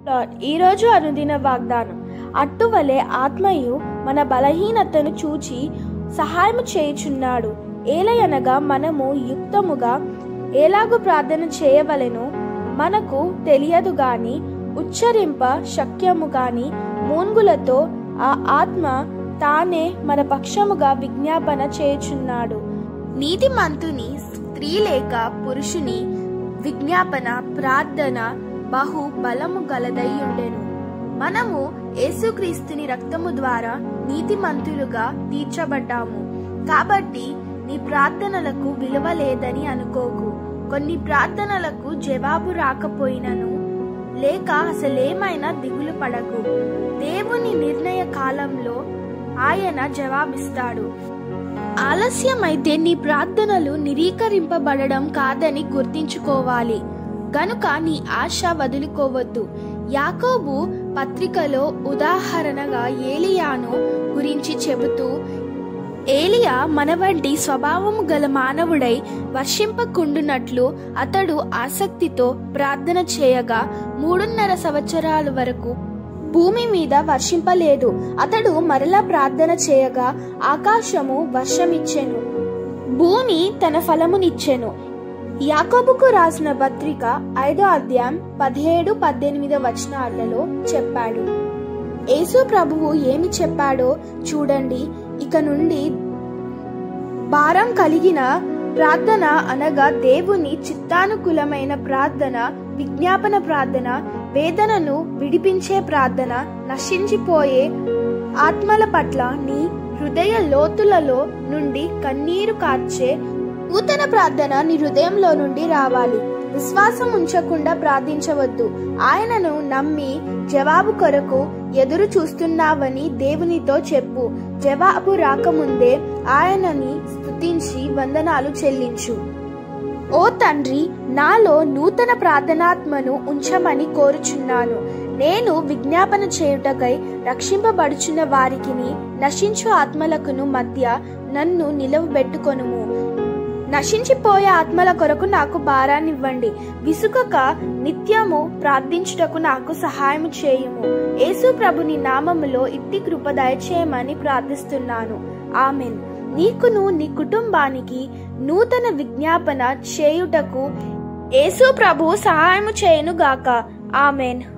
lord, ఈరోజు అనుదిన వాగ్దానం అట్టువలే ఆత్మయు మన బలహీనతను చూచి సహాయము చేయుచున్నాడు ఏలయనగా మనము యుక్తముగా ఎలాగు ప్రార్థన చేయవలెను మనకు తెలియదు గాని ఉచ్చరింప శక్యము గాని మూన్గులతో ఆ ఆత్మ తానే మన పక్షముగా విజ్ఞాపన చేయుచున్నాడు నీతిమంతుని స్త్రీ లేక పురుషుని విజ్ఞాపన ప్రార్థన బహు బలము గలదై ఉండెను మనము యేసుక్రీస్తుని రక్తము ద్వారా నీతిమంతులుగా తీర్చబడ్డాము కాబట్టి నీ ప్రార్థనలకు విలువ లేదని అనుకోకు కొన్ని ప్రార్థనలకు జవాబు రాకపోయినను లేక అసలేమైనా దిగులు పడకు దేవుని నిర్ణయ కాలంలో ఆయన జవాబిస్తాడు ఆలస్యమైతే నీ ప్రార్థనలు నిరీకరింపబడడం కాదని గుర్తించుకోవాలి గనుక నీ ఆశ వదులుకోవద్దు యాకోబు పత్రికలో ఉదాహరణగా ఏలియాను గురించి చెబుతూ ఏలియా మన వంటి స్వభావము గల మానవుడై వర్షింపకుండునట్లు అతడు ఆసక్తితో ప్రార్థన చేయగా మూడున్నర సంవత్సరాల వరకు భూమి మీద వర్షింపలేదు అతడు మరలా ప్రార్థన చేయగా ఆకాశము వర్షమిచ్చెను భూమి తన ఫలమునిచ్చెను యాకోబుకు రాసిన పత్రిక ఐదో అధ్యాయం పదిహేడు పద్దెనిమిదో వచనాలలో చెప్పాడు యేసు ప్రభువు ఏమి చెప్పాడో చూడండి ఇక నుండి భారం కలిగిన ప్రార్థన అనగా దేవుని చిత్తానుకూలమైన ప్రార్థన విజ్ఞాపన ప్రార్థన వేదనను విడిపించే ప్రార్థన నశించిపోయే ఆత్మల పట్ల నీ హృదయ లోతులలో నుండి కన్నీరు కార్చే నూతన ప్రార్థన నీ హృదయంలో నుండి రావాలి విశ్వాసం ఉంచకుండా ప్రార్థించవద్దు ఆయనను నమ్మి జవాబు కొరకు ఎదురు చూస్తున్నావని దేవునితో చెప్పు జవాబు రాకముందే ఆయనని స్తుతించి వందనాలు చెల్లించు ఓ తండ్రి నాలో నూతన ప్రార్థనాత్మను ఉంచమని కోరుచున్నాను నేను విజ్ఞాపన చేయుటకై రక్షింపబడుచున్న వారికిని నశించు ఆత్మలకును మధ్య నన్ను నిలవబెట్టుకొనుము నశించిపోయే ఆత్మల కొరకు నాకు భారాన్నివ్వండి విసుకక నిత్యము ప్రార్థించుటకు నాకు సహాయం చేయుము యేసు ప్రభుని నామములో ఇట్టి కృప దయచేయమని ప్రార్థిస్తున్నాను ఆమెన్ నీకును నీ కుటుంబానికి నూతన విజ్ఞాపన చేయుటకు యేసు ప్రభు సహాయము చేయునుగాక ఆమెన్